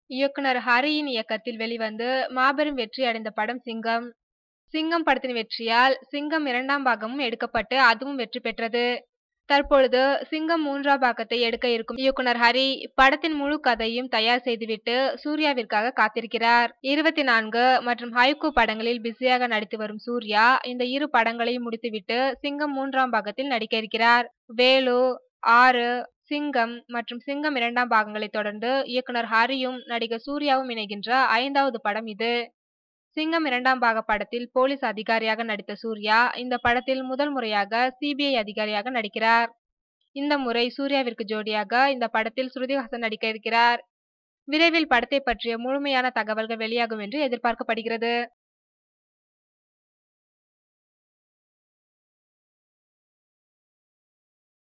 இயக்குனர் ஹரியின் இயக்கத்தில் வெளிவந்து மாபெரும் வெற்றி அடைந்த படம் சிங்கம் சிங்கம் படத்தின் வெற்றியால் சிங்கம் இரண்டாம் பாகமும் எடுக்கப்பட்டு அதுவும் வெற்றி பெற்றது தற்பொழுது சிங்கம் மூன்றாம் பாகத்தை எடுக்க இருக்கும் இயக்குனர் ஹரி படத்தின் முழு கதையும் தயார் செய்துவிட்டு சூர்யாவிற்காக காத்திருக்கிறார் இருபத்தி நான்கு மற்றும் ஹைகோ படங்களில் பிஸியாக நடித்து வரும் சூர்யா இந்த இரு படங்களையும் முடித்துவிட்டு சிங்கம் மூன்றாம் பாகத்தில் நடிக்க இருக்கிறார் வேலு ஆறு சிங்கம் மற்றும் சிங்கம் இரண்டாம் பாகங்களை தொடர்ந்து இயக்குனர் ஹரியும் நடிகர் சூர்யாவும் இணைகின்ற ஐந்தாவது படம் இது சிங்கம் இரண்டாம் பாக படத்தில் போலீஸ் அதிகாரியாக நடித்த சூர்யா இந்த படத்தில் முதல் முறையாக சிபிஐ அதிகாரியாக நடிக்கிறார் இந்த முறை சூர்யாவிற்கு ஜோடியாக இந்த படத்தில் ஸ்ருதிஹாசன் நடிக்க இருக்கிறார் விரைவில் படத்தை பற்றிய முழுமையான தகவல்கள் வெளியாகும் என்று எதிர்பார்க்கப்படுகிறது